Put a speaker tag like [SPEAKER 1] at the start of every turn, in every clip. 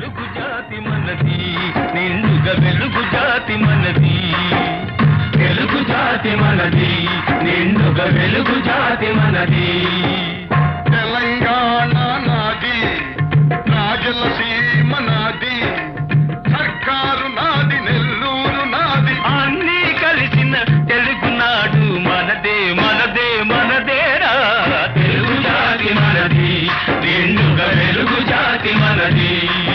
[SPEAKER 1] వెలుగు జాతి మనది నిండుగా వెలుగు జాతి మనది వెలుగు జాతి మనది నిండుగా వెలుగు జాతి మనది
[SPEAKER 2] తెలంగాణ నాది రాజలసీమ నాది సర్కారు నాది నెల్లూరు నాది
[SPEAKER 1] అన్నీ కలిసిన తెలుగునాడు మనదే మనదే మనదేరా తెలుగు జాతి మనది నిండుగా వెలుగు జాతి మనది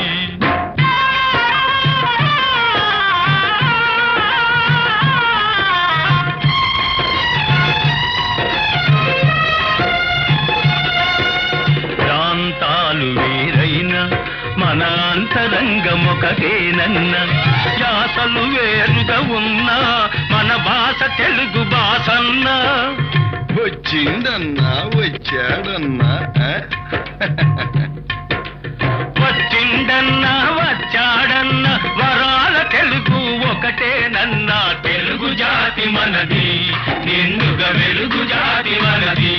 [SPEAKER 1] ప్రాంతాలు వేరైన మన అంతరంగం ఒకటేనన్న యాసలు వేరుగా ఉన్నా మన భాష తెలుగు భాషన్నా
[SPEAKER 2] వచ్చిందన్నా వచ్చాడన్నా ఆ?
[SPEAKER 1] వచ్చిండన్నా వచ్చాడన్నా వరాల తెలుగు ఒకటేనన్నా తెలుగు జాతి మనది నిండుగా వెలుగు జాతి మనది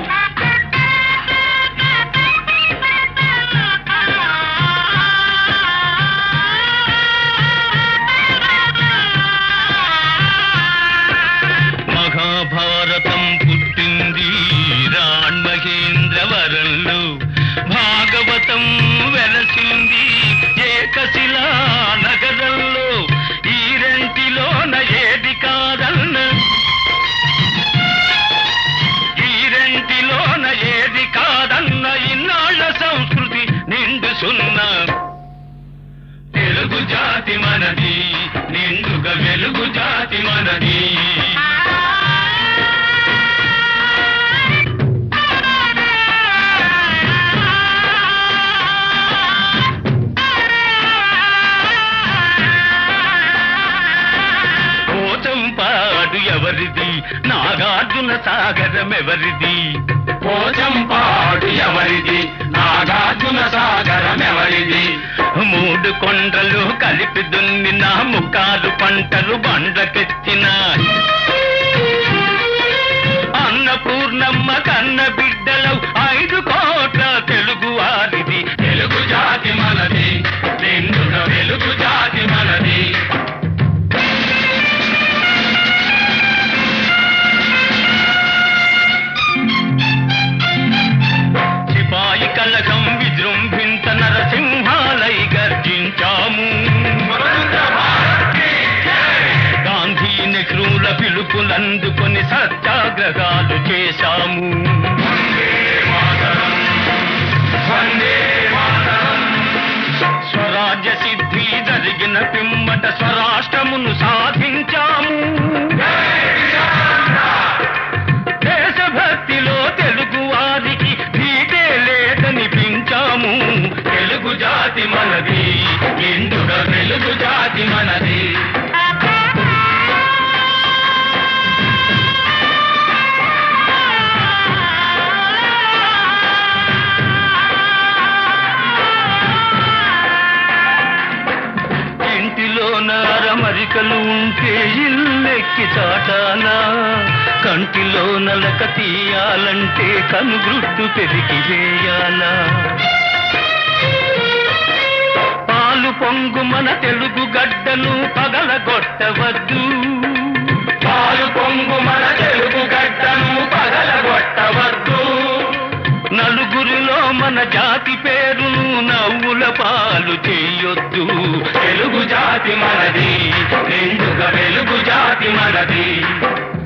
[SPEAKER 1] మహాభారతం పుట్టింది రాణ్మహేంద్రవరంలో భాగవతం వెలసింది ఏకశిలా నగరంలో ఈ రెంటిలోన ఏది కాదన్న ఈ రెంటిలోన ఏది కాదన్న ఇన్నాళ్ళ సంస్కృతి నిండు సున్నా తెలుగు జాతి మనది నిండుగా వెలుగు జాతి మనది పోచంపాడు ఎవరిది నాగార్జున సాగరం ఎవరిది పోచంపాడు ఎవరిది నాగార్జున సాగరం ఎవరిది మూడు కొండలు కలిపి దున్నిన ముక్కాలు పంటలు బండ్లకెత్తిన అన్నపూర్ణమ్మ కన్న బిడ్డలు ఐదు కోట్ల తెలుగు వారిది తెలుగు జాతి మనది నిండుగా వెలుగు జాతి మనది సిపాయి కలకం విజృంభింత నరసింహాలై గర్జించాము గాంధీ నెహ్రూల పిలుపులందుకొని సత్యాగ్రహాలు చేశాము స్వరాజ్య సిద్ధి జరిగిన పిమ్మట స్వరాష్ట్రమును సాధించాము దేశభక్తిలో తెలుగు వారికి నీటే లేదనిపించాము తెలుగు జాతి మనది ఎందుగా తెలుగు జాతి మనది ఇంటిలో నారమరికలు ఉంటే ఇల్లెక్కి చాటానా కంటిలో నలక తీయాలంటే కనుగ్రుడ్డు పెరిగి వేయాలా పాలు పొంగు మన తెలుగు గడ్డను పగలగొట్టవద్దు పాలు పొంగు మన తెలుగు గడ్డను పగలగొట్టవద్దు నలుగురిలో మన జాతి పేరును నవ్వుల పాలు చేయొద్దు తెలుగు జాతి మనది నిండుగా వెలుగు జాతి మనది